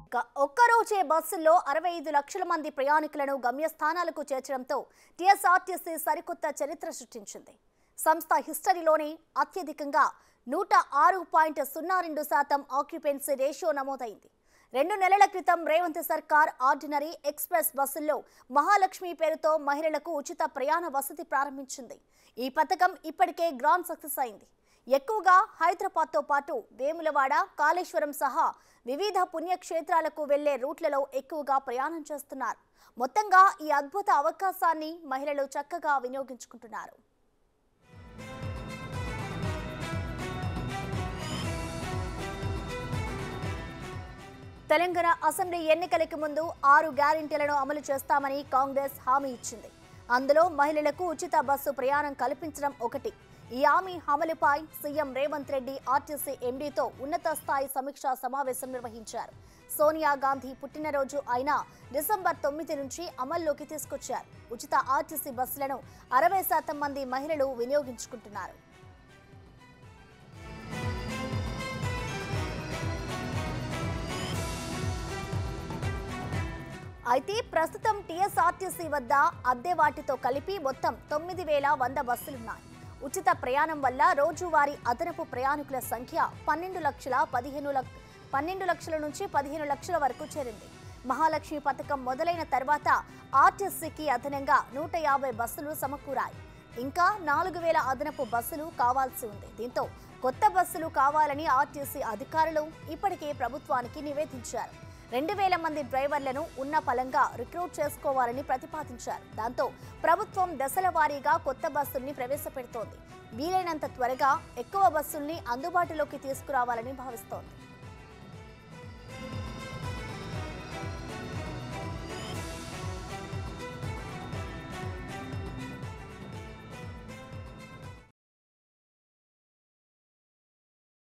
గ- ఒక్కరోజే బస్సుల్లో అరవై ఐదు లక్షల మంది ప్రయాణికులను గమ్యస్థానాలకు చేర్చడంతో టీఎస్ఆర్టీసీ సరికొత్త చరిత్ర సృష్టించింది సంస్థ హిస్టరీలోనే అత్యధికంగా నూట ఆరు పాయింట్ సున్నా రెండు శాతం ఆక్యుపెన్సీ రేషియో నమోదైంది రెండు నెలల క్రితం రేవంత్ సర్కార్ ఆర్డినరీ ఎక్స్ప్రెస్ బస్సుల్లో మహాలక్ష్మి పేరుతో మహిళలకు ఉచిత ప్రయాణ వసతి ప్రారంభించింది ఈ పథకం ఇప్పటికే గ్రాండ్ సక్సెస్ అయింది ఎక్కువగా హైదరాబాద్తో పాటు వేములవాడ కాళేశ్వరం సహా వివిధ పుణ్యక్షేత్రాలకు వెళ్లే రూట్లలో ఎక్కువగా ప్రయాణం చేస్తున్నారు మొత్తంగా ఈ అద్భుత అవకాశాన్ని మహిళలు చక్కగా వినియోగించుకుంటున్నారు తెలంగాణ అసెంబ్లీ ఎన్నికలకు ముందు ఆరు గ్యారెంటీలను అమలు చేస్తామని కాంగ్రెస్ హామీ ఇచ్చింది అందులో మహిళలకు ఉచిత బస్సు ప్రయాణం కల్పించడం ఒకటి ఈ హామీ అమలుపై సీఎం రేవంత్ రెడ్డి ఆర్టీసీ ఎండీతో ఉన్నత స్థాయి సమీక్షా సమావేశం నిర్వహించారు సోనియా గాంధీ పుట్టినరోజు అయిన డిసెంబర్ తొమ్మిది నుంచి అమల్లోకి తీసుకొచ్చారు ఉచిత ఆర్టీసీ బస్సులను అరవై శాతం మంది మహిళలు వినియోగించుకుంటున్నారు అయితే ప్రస్తుతం టీఎస్ఆర్టీసీ వద్ద అద్దె వాటితో కలిపి మొత్తం తొమ్మిది వేల వంద బస్సులున్నాయి ఉచిత ప్రయాణం వల్ల రోజువారీ అదనపు ప్రయాణికుల సంఖ్య పన్నెండు లక్షల పదిహేను లక్ పన్నెండు లక్షల నుంచి పదిహేను లక్షల వరకు చేరింది మహాలక్ష్మి పథకం మొదలైన తర్వాత ఆర్టీసీకి అదనంగా నూట యాభై బస్సులు సమకూరాయి ఇంకా నాలుగు వేల అదనపు బస్సులు కావాల్సి ఉంది దీంతో కొత్త బస్సులు కావాలని ఆర్టీసీ అధికారులు ఇప్పటికే ప్రభుత్వానికి నివేదించారు రెండు వేల మంది డ్రైవర్లను ఉన్న పలంగా రిక్రూట్ చేసుకోవాలని ప్రతిపాదించారు దాంతో ప్రభుత్వం దశల వారీగా కొత్త బస్సుల్ని ప్రవేశపెడుతోంది వీలైనంత త్వరగా ఎక్కువ బస్సుల్ని అందుబాటులోకి తీసుకురావాలని భావిస్తోంది